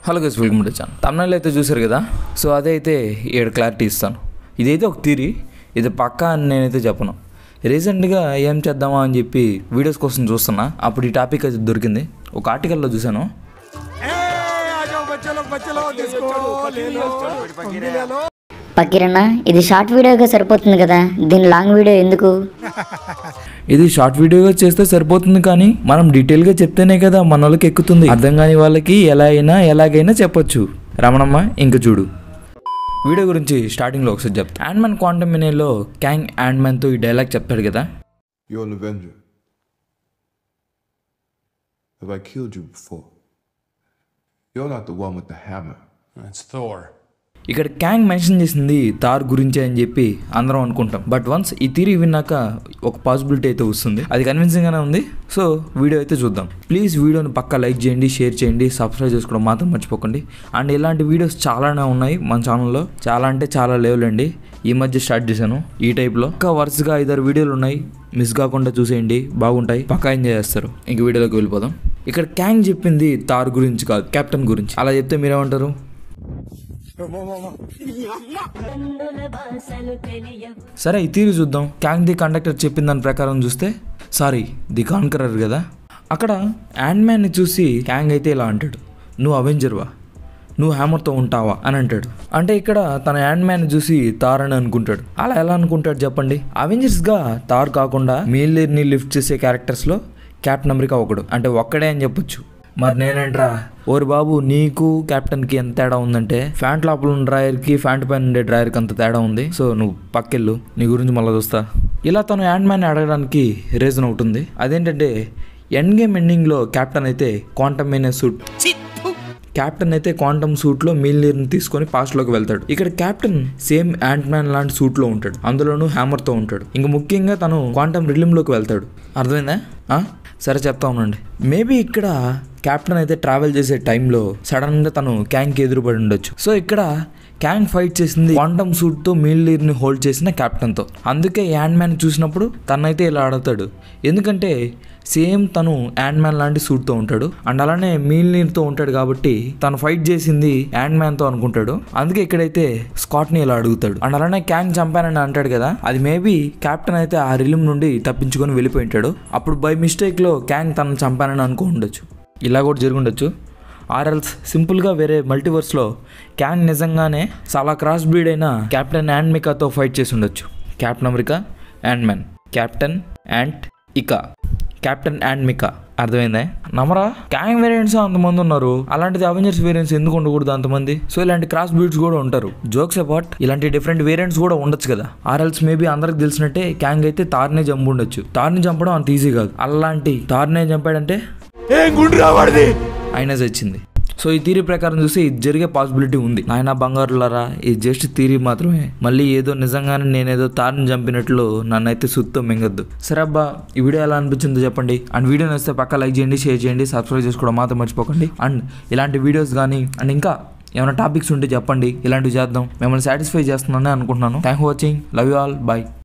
Hello guys welcome to channel తమిళనాడులో అయితే చూసారు కదా సో అదే అయితే ఏడు క్లారిటీ ఇస్తాను ఇదైతే ఒక థీరీ ఇది పక్కా అని నేనైతే చెప్పను రీసెంట్గా ఏం చేద్దామా అని చెప్పి వీడియోస్ కోసం చూస్తున్నా అప్పుడు ఈ టాపిక్ అయితే దొరికింది ఒక ఆర్టికల్లో చూశాను పక్కిరన్న ఇది షార్ట్ వీడియోగా సరిపోతుంది కదా దీని లాంగ్ వీడియో ఎందుకు ఇది షార్ట్ వీడియోగా చేస్తే సరిపోతుంది కానీ మనం డీటెయిల్గా చెప్తేనే కదా మన వాళ్ళకి ఎక్కుతుంది అర్థం కాని వాళ్ళకి ఎలా అయినా ఎలాగైనా చెప్పొచ్చు రమణమ్మ ఇంక చూడు వీడియో గురించి స్టార్టింగ్లో ఒకసారి చెప్తా యాండ్ మ్యాన్ క్వాంటమ్ మినేలో క్యాంగ్ యాండ్ మ్యాన్తో ఈ డైలాగ్ చెప్తాడు కదా You're an Avenger. Have I killed you before? You're not the one with the hammer. That's Thor. ఇక్కడ క్యాంగ్ మెన్షన్ చేసింది తార్ గురించే అని చెప్పి అందరం అనుకుంటాం బట్ వన్స్ ఈ థీరీ విన్నాక ఒక పాసిబిలిటీ అయితే వస్తుంది అది కన్విన్సింగ్ గానే ఉంది సో వీడియో అయితే చూద్దాం ప్లీజ్ వీడియోని పక్కా లైక్ చేయండి షేర్ చేయండి సబ్స్క్రైబ్ చేసుకోవడం మాత్రం మర్చిపోకండి అండ్ ఇలాంటి వీడియోస్ చాలానే ఉన్నాయి మన ఛానల్లో చాలా అంటే చాలా లేవులండి ఈ మధ్య స్టార్ట్ చేశాను ఈ టైప్లో ఇంకా వరుసగా ఐదారు వీడియోలు ఉన్నాయి మిస్ కాకుండా చూసేయండి బాగుంటాయి పక్కా ఎంజాయ్ చేస్తారు ఇంక వీడియోలోకి వెళ్ళిపోదాం ఇక్కడ క్యాంగ్ చెప్పింది తార్ గురించి కాదు కెప్టెన్ గురించి అలా చెప్తే మీరేమంటారు సరే ఈ తీరు చూద్దాం క్యాంగ్ ది కండక్టర్ చెప్పిన దాని ప్రకారం చూస్తే సారీ ది కాన్కరర్ కదా అక్కడ యాండ్ మ్యాన్ని చూసి క్యాంగ్ అయితే ఇలా అంటాడు నువ్వు అవెంజర్వా నువ్వు హ్యామర్తో ఉంటావా అని అంటాడు అంటే ఇక్కడ తన యాండ్ మ్యాన్ చూసి తార్ అని అనుకుంటాడు అలా ఎలా అనుకుంటాడు చెప్పండి అవెంజర్స్గా తార్ కాకుండా మీలియర్ని లిఫ్ట్ చేసే క్యారెక్టర్స్లో క్యాప్టెన్ అమెరికా ఒకడు అంటే ఒక్కడే అని చెప్పొచ్చు మరి నేనేంట్రా ఓరి బాబు నీకు కెప్టెన్కి ఎంత తేడా ఉందంటే ఫ్యాంట్ లోపల ఉన్న డ్రాయర్కి ఫ్యాంట్ పైన ఉండే డ్రాయర్కి అంత తేడా ఉంది సో నువ్వు పక్కెళ్ళు నీ గురించి మళ్ళీ చూస్తా ఇలా తను యాండ్ మ్యాన్ అడగడానికి రీజన్ ఒకటి ఉంది అదేంటంటే ఎండ్ గేమ్ ఎండింగ్లో కెప్టెన్ అయితే క్వాంటమ్ మేనే సూట్ కెప్టెన్ అయితే క్వాంటమ్ సూట్ లో మీల్నీర్ని తీసుకొని పాస్ట్ లోకి వెళ్తాడు ఇక్కడ కెప్టెన్ సేమ్ యాంట్ మ్యాన్ లాంటి సూట్ లో ఉంటాడు అందులోనూ హ్యామర్ తో ఉంటాడు ఇంకా ముఖ్యంగా తను క్వాంటమ్ రిలిమ్ లోకి వెళ్తాడు అర్థమైందా ఆ? సరే చెప్తా ఉండండి మేబీ ఇక్కడ కెప్టెన్ అయితే ట్రావెల్ చేసే టైంలో సడన్ గా తను క్యాంగ్ ఎదురుపడి ఉండొచ్చు సో ఇక్కడ క్యాంగ్ ఫైట్ చేసింది క్వాంటమ్ సూట్ తో మీల్నీర్ ని హోల్డ్ చేసిన కెప్టెన్ తో అందుకే యాండ్ మ్యాన్ చూసినప్పుడు తనైతే ఇలా ఆడతాడు ఎందుకంటే సేమ్ తను యాండ్ మ్యాన్ లాంటి సూట్ తో ఉంటాడు అండ్ అలానే మీల్నీర్ తో ఉంటాడు కాబట్టి తను ఫైట్ చేసింది యాండ్ మ్యాన్ తో అనుకుంటాడు అందుకే ఇక్కడైతే స్కాట్ ని ఇలా అడుగుతాడు అండ్ అలానే క్యాంగ్ చంపానని అంటాడు కదా అది మేబీ కెప్టెన్ అయితే ఆ రిలిమ్ నుండి తప్పించుకొని వెళ్ళిపోయి ఉంటాడు అప్పుడు బై మిస్టేక్ లో క్యాంగ్ తనను చంపానని అనుకో ఉండొచ్చు ఇలా కూడా జరుగుండొచ్చు ఆర్ఎల్స్ సింపుల్గా వేరే మల్టీవర్స్లో క్యాంగ్ నిజంగానే చాలా క్రాస్ బ్రీడ్ అయిన కెప్టెన్ అండ్ మికాతో ఫైట్ చేసి ఉండొచ్చు captain America ant man captain and ఇకా కెప్టెన్ అండ్ మికా అర్థమైందా నమరా క్యాంగ్ వేరియంట్స్ అంతమంది ఉన్నారు అలాంటిది అవెంజర్స్ వేరియంట్స్ ఎందుకు ఉండకూడదు అంతమంది సో ఇలాంటి క్రాస్ బ్రీడ్స్ కూడా ఉంటారు జోక్స్ అపార్ట్ ఇలాంటి డిఫరెంట్ వేరియంట్స్ కూడా ఉండొచ్చు కదా ఆర్ఎల్స్ మేబీ అందరికి తెలిసినట్టే క్యాంగ్ అయితే తార్నే చంపు ఉండొచ్చు తార్ని చంపడం అంత ఈజీ కాదు అలాంటి తార్నే చంపాడంటే అయినా చచ్చింది సో ఈ థీరీ ప్రకారం చూస్తే ఇది జరిగే పాసిబిలిటీ ఉంది నాయన బంగారులారా ఇది జస్ట్ థీరీ మాత్రమే మళ్ళీ ఏదో నిజంగానే నేనేదో తారని చంపినట్లు నన్నైతే సుత్తో మింగద్దు సరే అబ్బా ఈ వీడియో ఎలా అనిపించిందో చెప్పండి అండ్ వీడియో నచ్చితే పక్క లైక్ చేయండి షేర్ చేయండి సబ్స్క్రైబ్ చేసుకోవడం మాత్రం మర్చిపోకండి అండ్ ఇలాంటి వీడియోస్ కానీ అండ్ ఇంకా ఏమైనా టాపిక్స్ ఉంటే చెప్పండి ఇలాంటివి చేద్దాం మిమ్మల్ని సాటిస్ఫై చేస్తున్నానని అనుకుంటున్నాను thank for watching love you all bye